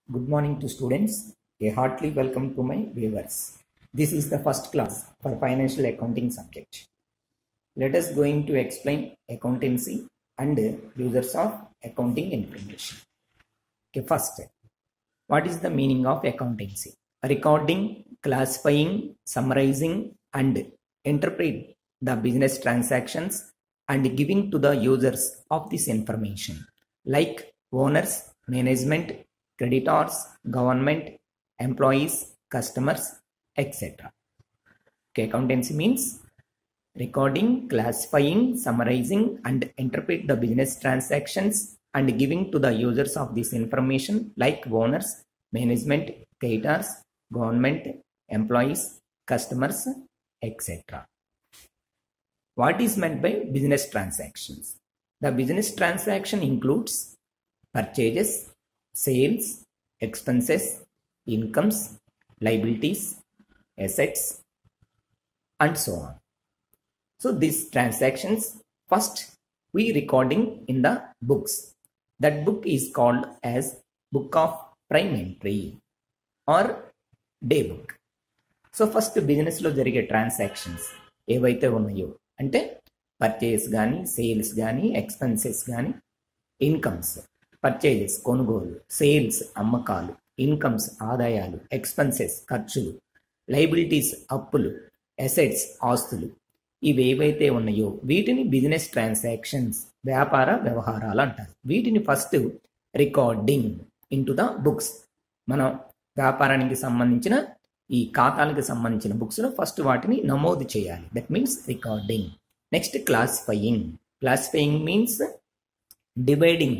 Good morning to students. A heartily welcome to my viewers. This is the first class for financial accounting subject. Let us going to explain accountancy and users of accounting information. Okay, first, what is the meaning of accountancy? Recording, classifying, summarizing, and interpret the business transactions and giving to the users of this information like owners, management, creditors, government, employees, customers, etc. Okay, accountancy means recording, classifying, summarizing, and interpret the business transactions and giving to the users of this information like owners, management, creditors, government, employees, customers, etc. What is meant by business transactions? The business transaction includes purchases, sales, expenses, incomes, liabilities, assets, and so on. So these transactions first we recording in the books. That book is called as book of prime entry or day book so first బిజినెస్లో జరిగే transactions ఏవైతే ఉన్నాయో అంటే purchase కానీ sales కానీ expenses కానీ incomes purchases కొనుగోలు sales అమ్మకాలు ఇన్కమ్స్ ఆదాయాలు ఎక్స్పెన్సెస్ ఖర్చులు లైబిలిటీస్ అప్పులు అసెట్స్ ఆస్తులు ఇవి ఏవైతే ఉన్నాయో వీటిని బిజినెస్ ట్రాన్సాక్షన్స్ వ్యాపార వ్యవహారాలు అంటారు వీటిని first recording in the books మనం వ్యాపారానికి సంబంధించిన ఈ ఖాతాలకు సంబంధించిన బుక్స్లో ఫస్ట్ వాటిని నమోదు చేయాలి that means recording next classifying classifying means dividing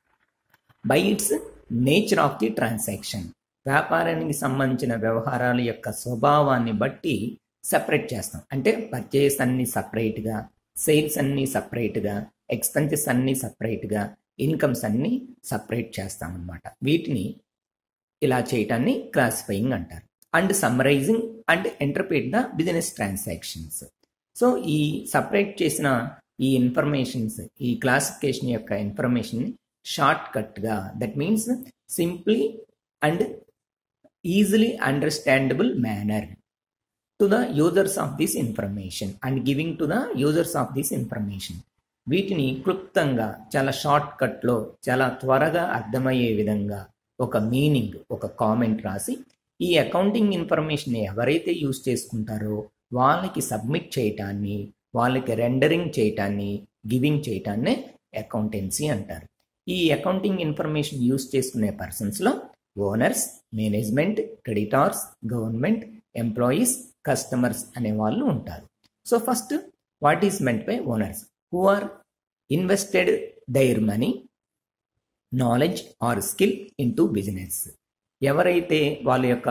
by its nature of the transaction వ్యాపారానికి సంబంధించిన వ్యవహారాల యొక్క స్వభావాన్ని బట్టి సపరేట్ చేస్తాం అంటే పర్చేస్ అన్ని సపరేట్గా సేల్స్ అన్ని సపరేట్గా ఎక్స్పెన్సెస్ అన్ని సపరేట్గా ఇన్కమ్స్ అన్ని సపరేట్ చేస్తాం అనమాట వీటిని ఇలా చేయటాన్ని క్లాసిఫైయింగ్ అంటారు and summarising and interpret the business transactions so ఈ సపరేట్ చేసిన ఈ ఇన్ఫర్మేషన్స్ ఈ క్లాసిఫికేషన్ యొక్క ఇన్ఫర్మేషన్ షార్ట్ కట్గా that means simply and easily understandable manner to the users of this information and giving to the users of this information వీటిని క్లుప్తంగా చాలా షార్ట్ కట్లో చాలా త్వరగా అర్థమయ్యే విధంగా ఒక మీనింగ్ ఒక కామెంట్ రాసి ఈ అకౌంటింగ్ ఇన్ఫర్మేషన్ ఎవరైతే యూస్ చేసుకుంటారో వాళ్ళకి సబ్మిట్ చేయటాన్ని వాళ్ళకి రెండరింగ్ చేయటాన్ని గివింగ్ చేయటాన్నే అకౌంటెన్సీ అంటారు ఈ అకౌంటింగ్ ఇన్ఫర్మేషన్ యూస్ చేసుకునే పర్సన్స్లో owners management creditors government employees customers అనే వాళ్ళు ఉంటారు సో ఫస్ట్ వాట్ ఈస్ మెంట్ by owners who are invested their money knowledge or skill into business ఎవరైతే వాళ్ళ యొక్క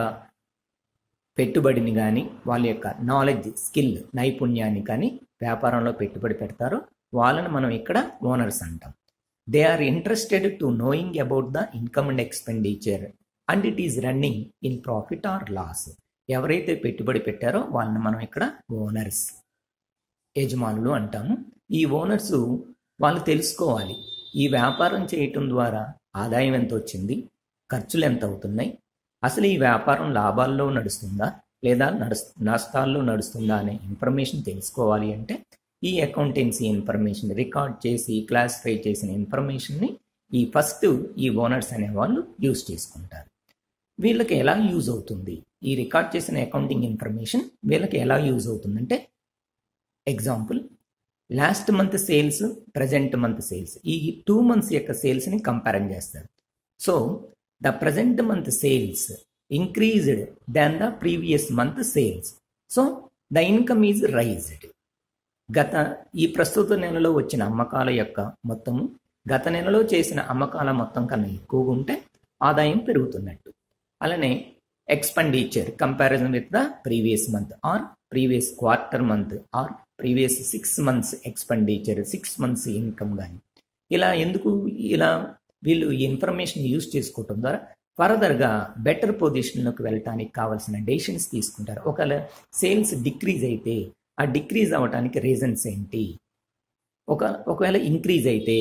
పెట్టుబడిని కానీ వాళ్ళ యొక్క నాలెడ్జ్ స్కిల్ నైపుణ్యాన్ని కానీ వ్యాపారంలో పెట్టుబడి పెడతారో వాళ్ళని మనం ఇక్కడ ఓనర్స్ అంటాం they are interested to knowing about the income and expenditure and it is running in profit or loss ఎవరైతే పెట్టుబడి పెట్టారో వాళ్ళని మనం ఇక్కడ ఓనర్స్ యజమానులు అంటాము ఈ ఓనర్స్ వాళ్ళు తెలుసుకోవాలి ఈ వ్యాపారం చేయటం ద్వారా ఆదాయం ఎంత వచ్చింది ఖర్చులు ఎంత అవుతున్నాయి అసలు ఈ వ్యాపారం లాభాల్లో నడుస్తుందా లేదా నడుస్ నష్టాల్లో నడుస్తుందా అనే ఇన్ఫర్మేషన్ తెలుసుకోవాలి అంటే ఈ అకౌంటెన్సీ ఇన్ఫర్మేషన్ రికార్డ్ చేసి క్లాసిఫై చేసిన ఇన్ఫర్మేషన్ని ఈ ఫస్ట్ ఈ ఓనర్స్ అనే వాళ్ళు యూజ్ చేసుకుంటారు వీళ్ళకి ఎలా యూజ్ అవుతుంది ఈ రికార్డ్ చేసిన అకౌంటింగ్ ఇన్ఫర్మేషన్ వీళ్ళకి ఎలా యూజ్ అవుతుందంటే example last month sales present month sales ఈ టూ మంత్స్ యొక్క సేల్స్ని కంపారిజన్ చేస్తారు so the present month sales increased than the previous month sales so the income is raised గత ఈ ప్రస్తుత నెలలో వచ్చిన అమ్మకాల యొక్క మొత్తము గత నెలలో చేసిన అమ్మకాల మొత్తం కన్నా ఎక్కువగా ఉంటే ఆదాయం పెరుగుతున్నట్టు అలానే expenditure comparison with the previous month or previous quarter month or previous six months expenditure six months income కానీ ఇలా ఎందుకు ఇలా వీళ్ళు ఈ ఇన్ఫర్మేషన్ యూజ్ చేసుకోవటం ద్వారా ఫర్దర్గా బెటర్ పొజిషన్లోకి వెళ్ళటానికి కావాల్సిన డెసిషన్స్ తీసుకుంటారు ఒకవేళ సేల్స్ డిక్రీజ్ అయితే ఆ డిక్రీజ్ అవ్వడానికి రీజన్స్ ఏంటి ఒక ఒకవేళ ఇంక్రీజ్ అయితే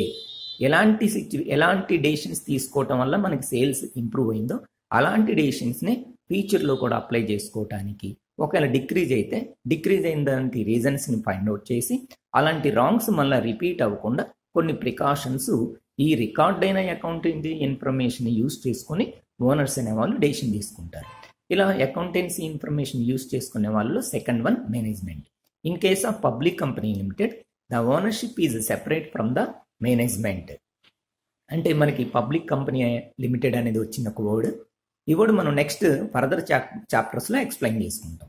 ఎలాంటి సిచ్యు ఎలాంటి డెసిషన్స్ తీసుకోవటం వల్ల మనకి సేల్స్ ఇంప్రూవ్ అయిందో అలాంటి డెసిషన్స్ని ఫ్యూచర్లో కూడా అప్లై చేసుకోవటానికి ఒకవేళ డిక్రీజ్ అయితే డిక్రీజ్ అయిన దానికి రీజన్స్ని ఫైండ్ అవుట్ చేసి అలాంటి రాంగ్స్ మళ్ళీ రిపీట్ అవ్వకుండా కొన్ని ప్రికాషన్స్ ఈ రికార్డ్ అయిన అకౌంటింగ్ ఇన్ఫర్మేషన్ యూస్ చేసుకొని ఓనర్స్ అనే వాళ్ళు డెసిషన్ తీసుకుంటారు ఇలా అకౌంటెన్సీ ఇన్ఫర్మేషన్ యూస్ చేసుకునే వాళ్ళు second one management in case of public company limited the ownership is separate from the management అంటే మనకి పబ్లిక్ కంపెనీ లిమిటెడ్ అనేది వచ్చిన ఒక వర్డ్ ఈ వర్డ్ మనం నెక్స్ట్ ఫర్దర్ చాప్ చాప్టర్స్లో ఎక్స్ప్లెయిన్ చేసుకుంటాం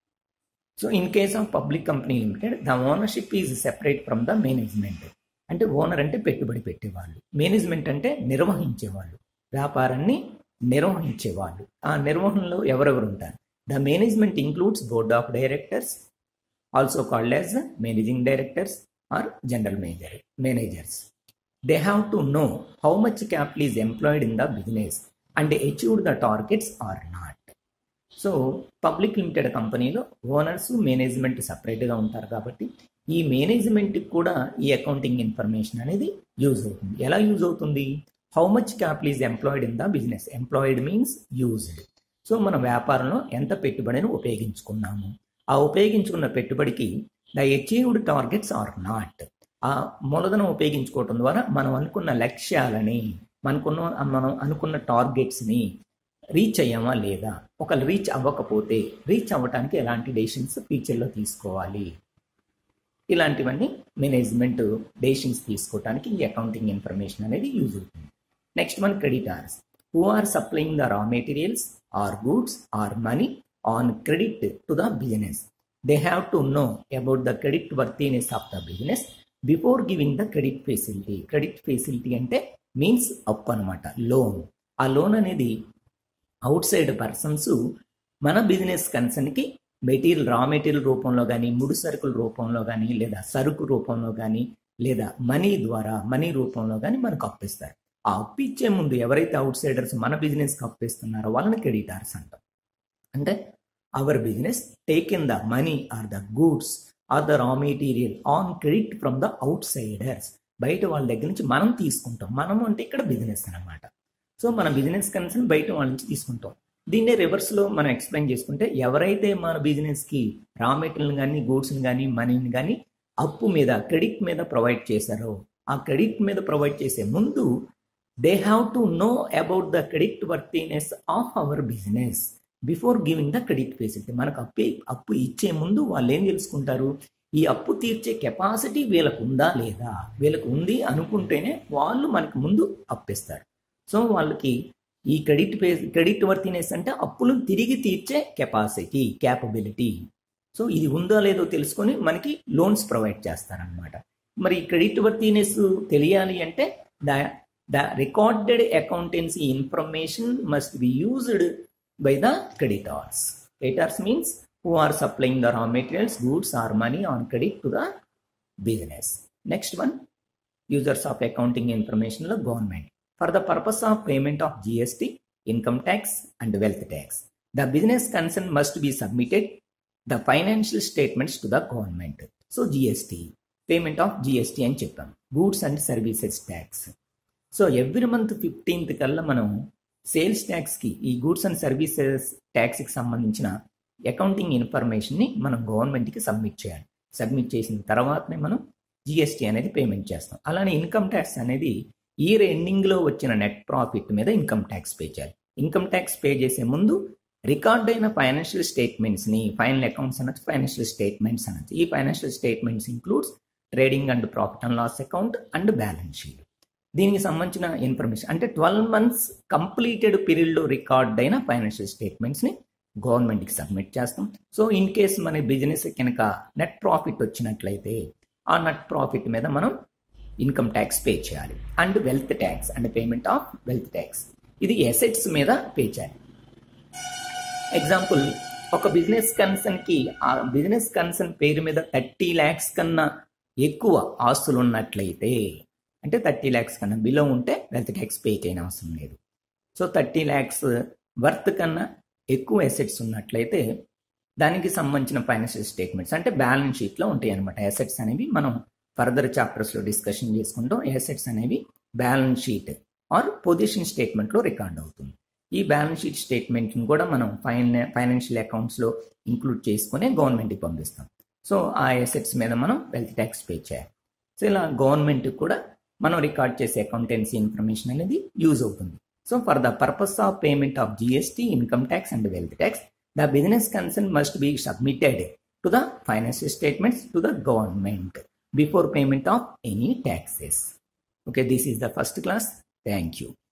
so in case of public company limited the ownership is separate from the management అంటే ఓనర్ అంటే పెట్టుబడి పెట్టేవాళ్ళు మేనేజ్మెంట్ అంటే నిర్వహించేవాళ్ళు వ్యాపారాన్ని నిర్వహించేవాళ్ళు ఆ నిర్వహణలో ఎవరెవరు ఉంటారు the management includes board of directors also called as managing directors or general manager managers they have to know how much capital is employed in the business and achieved the targets or not so public limited కంపెనీలో owners management సపరేట్గా ఉంటారు కాబట్టి ఈ మేనేజ్మెంట్కి కూడా ఈ accounting information అనేది use అవుతుంది ఎలా యూజ్ అవుతుంది how much capital is employed in the business employed means used so మన వ్యాపారంలో ఎంత పెట్టుబడిని ఉపయోగించుకున్నాము ఆ ఉపయోగించుకున్న పెట్టుబడికి the achieved targets or not ఆ మూలధనం ఉపయోగించుకోవటం ద్వారా మనం అనుకున్న లక్ష్యాలని మనకున్న మనం అనుకున్న టార్గెట్స్ని రీచ్ అయ్యామా లేదా ఒకవేళ రీచ్ అవ్వకపోతే రీచ్ అవ్వటానికి ఎలాంటి డెసిషన్స్ ఫ్యూచర్లో తీసుకోవాలి ఇలాంటివన్నీ మేనేజ్మెంట్ డెసిషన్స్ తీసుకోవడానికి ఈ అకౌంటింగ్ ఇన్ఫర్మేషన్ అనేది యూజ్ అవుతుంది next one creditors who are supplying the raw materials or goods or money on credit to the business they have to know about the credit worthiness of the business before giving the credit facility credit facility అంటే means అప్ అనమాట loan ఆ loan అనేది outside persons మన business కన్సర్న్కి material raw material రూపంలో కానీ ముడి సరుకుల రూపంలో కానీ లేదా సరుకు రూపంలో కానీ లేదా మనీ ద్వారా మనీ రూపంలో కానీ మనకు అప్పిస్తారు ఆ అప్పు ఇచ్చే ముందు ఎవరైతే అవుట్ సైడర్స్ మన బిజినెస్కి అప్పిస్తున్నారో వాళ్ళని క్రెడిటార్స్ అంటాం అంటే our business take in the money or the goods or the raw material on credit from the outsiders బయట వాళ్ళ దగ్గర నుంచి మనం తీసుకుంటాం మనం అంటే ఇక్కడ బిజినెస్ అనమాట సో మన బిజినెస్ కన్సర్న్ బయట వాళ్ళ నుంచి తీసుకుంటాం దీన్నే రివర్స్లో మనం ఎక్స్ప్లెయిన్ చేసుకుంటే ఎవరైతే మన బిజినెస్కి రా మెటీరియల్ కానీ గూడ్స్ని కానీ మనీని కానీ అప్పు మీద క్రెడిట్ మీద ప్రొవైడ్ చేశారో ఆ క్రెడిట్ మీద ప్రొవైడ్ చేసే ముందు they have to know about the credit worthiness of our business before giving the credit facility మనకు అప్పు అప్పు ఇచ్చే ముందు వాళ్ళు ఏం తెలుసుకుంటారు ఈ అప్పు తీర్చే కెపాసిటీ వీళ్ళకు ఉందా లేదా వీళ్ళకు ఉంది అనుకుంటేనే వాళ్ళు మనకు ముందు అప్పిస్తారు సో వాళ్ళకి ఈ క్రెడిట్ పే క్రెడిట్ వర్తినెస్ అంటే అప్పులను తిరిగి తీర్చే కెపాసిటీ క్యాపబిలిటీ సో ఇది ఉందో లేదో తెలుసుకొని మనకి లోన్స్ ప్రొవైడ్ చేస్తారనమాట మరి క్రెడిట్ వర్తినెస్ తెలియాలి అంటే the the recorded accountancy information must be used by the creditors creditors means who are supplying the raw materials, goods or money on credit to the business. Next one, users of accounting information the government. For the purpose of payment of GST, income tax and wealth tax, the business concern must be submitted the financial statements to the government. So GST, payment of GST అని చెప్పాం goods and services tax so every month fifteenth కల్లా మనం sales ట్యాక్స్కి ఈ goods and services ట్యాక్స్కి సంబంధించిన accounting ఇన్ఫర్మేషన్ని మనం గవర్నమెంట్కి submit చేయాలి సబ్మిట్ చేసిన తర్వాతనే మనం జిఎస్టీ అనేది పేమెంట్ చేస్తాం అలానే ఇన్కమ్ ట్యాక్స్ అనేది ఇయర్ ఎండింగ్లో వచ్చిన నెట్ ప్రాఫిట్ మీద ఇన్కమ్ ట్యాక్స్ పే చేయాలి ఇన్కమ్ ట్యాక్స్ పే చేసే ముందు రికార్డ్ అయిన ఫైనాన్షియల్ స్టేట్మెంట్స్ని ఫైనల్ అకౌంట్స్ అనొచ్చు ఫైనాన్షియల్ స్టేట్మెంట్స్ అనొచ్చు ఈ financial statements includes trading and profit and loss account and balance sheet దీనికి సంబంధించిన ఇన్ఫర్మేషన్ అంటే ట్వెల్వ్ మంత్స్ కంప్లీటెడ్ పీరియడ్లో రికార్డ్ అయిన ఫైనాన్షియల్ స్టేట్మెంట్స్ని గవర్నమెంట్కి సబ్మిట్ చేస్తాం సో ఇన్ కేస్ మన బిజినెస్ కనుక నెట్ ప్రాఫిట్ వచ్చినట్లయితే ఆ నెట్ ప్రాఫిట్ మీద మనం ఇన్కమ్ ట్యాక్స్ పే చేయాలి and wealth tax and payment of wealth tax ఇది ఎసెట్స్ మీద పే చేయాలి ఎగ్జాంపుల్ ఒక బిజినెస్ కన్సర్న్కి ఆ బిజినెస్ కన్సర్న్ పేరు మీద థర్టీ ల్యాక్స్ కన్నా ఎక్కువ ఆస్తులు ఉన్నట్లయితే అంటే థర్టీ ల్యాక్స్ కన్నా బిలో ఉంటే వెల్త్ ట్యాక్స్ పే చేయని అవసరం లేదు సో థర్టీ ల్యాక్స్ వర్త్ కన్నా ఎక్కువ ఎసెట్స్ ఉన్నట్లయితే దానికి సంబంధించిన ఫైనాన్షియల్ స్టేట్మెంట్స్ అంటే బ్యాలెన్స్ షీట్లో ఉంటాయి అనమాట ఎసెట్స్ అనేవి మనం ఫర్దర్ చాప్టర్స్లో డిస్కషన్ చేసుకుంటాం అసెట్స్ అనేవి బ్యాలెన్స్ షీట్ ఆర్ పొజిషన్ స్టేట్మెంట్లో రికార్డ్ అవుతుంది ఈ బ్యాలెన్స్ షీట్ స్టేట్మెంట్ని కూడా మనం ఫైన్ ఫైనాన్షియల్ అకౌంట్స్లో ఇంక్లూడ్ చేసుకుని గవర్నమెంట్కి పంపిస్తాం సో ఆ అసెట్స్ మీద మనం వెల్త్ ట్యాక్స్ పే చేయాలి సో ఇలా గవర్నమెంట్ కూడా మనం రికార్డ్ చేసే అకౌంటెన్సీ ఇన్ఫర్మేషన్ అనేది యూజ్ అవుతుంది so for the purpose of payment of GST income tax and wealth tax the business concern must be submitted to the financial statements to the government before payment of any taxes okay this is the first class thank you